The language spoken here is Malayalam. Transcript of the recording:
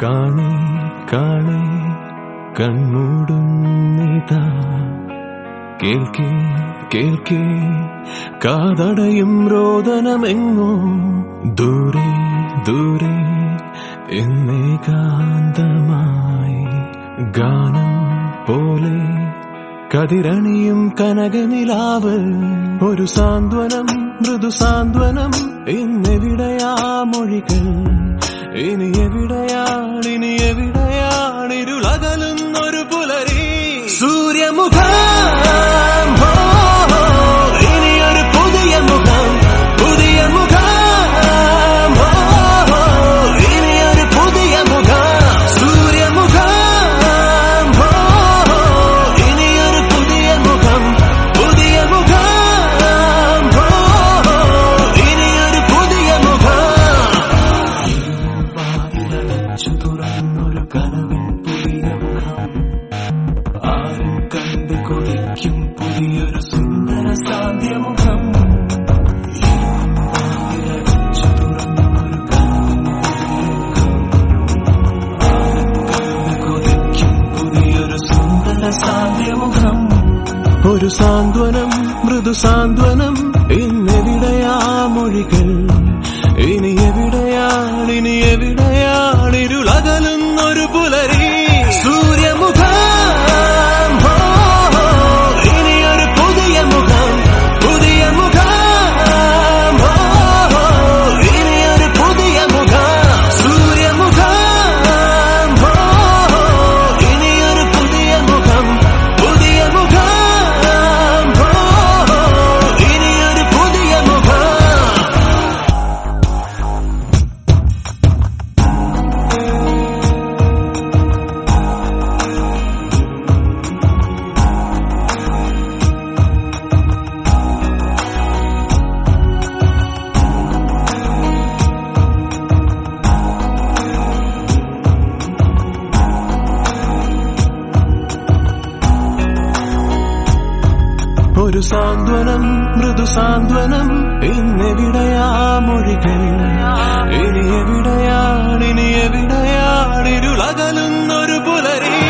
കാണേ കാണേ കൺമൂടുന്നിതാ കേൾക്കേ കേൾക്കേ കാതടയും രോദനമെങ്ങോ ദൂരെ ദൂരെ എന്നേകാന്തമായി ഗാനം പോലെ കതിരണിയും കനകനിലാവ് ഒരു സാന്ത്വനം മൃദു സാന്ത്വനം ഇന്നെവിടെയാ മൊഴികൾ ഇനി എവിടെയാണ് ഇനി എവിടെയാണ് ഇരുളകലുന്നൊരു പുലരി സൂര്യമുഖം ഹോ, ഇനിയൊരു പുതിയ മുഖം പുതിയ മുഖം ഹോ, ഇനിയൊരു പുതിയ മുഖം സൂര്യമുഖം ഹോ, ഇനിയൊരു പുതിയ മുഖം പുതിയ മുഖം ഹോ, ഇനിയൊരു പുതിയ മുഖം വാതിലടച്ചു തുറന്നൊരു കനവിൽ പുതിയ മുഖം ആരും കണ്ട് കൊതിക്കും പുതിയൊരു സുന്ദര സാധ്യമുഖം വാതിലടച്ചു തുറന്നൊരു കനവിൽ പുതിയ മുഖം. ആരും കണ്ട് കൊതിക്കും പുതിയൊരു സുന്ദര സാധ്യമുഖം ഒരു സാന്ത്വനം മൃദു സാന്ത്വനം ഇന്നെവിടെയാ മൊഴികൾ ഇനി എവിടെയാണ് ഇനി എവിടെയാണ് ഇരുളകലുന്നൊരു പുലരി സൂര്യമുഖം ഹോ, ഇനിയൊരു പുതിയ മുഖം പുതിയ മുഖം ഹോ, ഇനിയൊരു പുതിയ മുഖം സൂര്യമുഖം ഹോ, ഇനിയൊരു പുതിയ മുഖം പുതിയ മുഖം ഹോ, ഇനിയൊരു പുതിയ മുഖം ഒരു സാന്ത്വനം മൃദു സാന്ത്വനം ഇന്നെവിടെയാ മൊഴികൾ ഇനി എവിടെയാണ് ഇനി എവിടെയാണ് ഇരുളകലുന്നൊരു പുലരി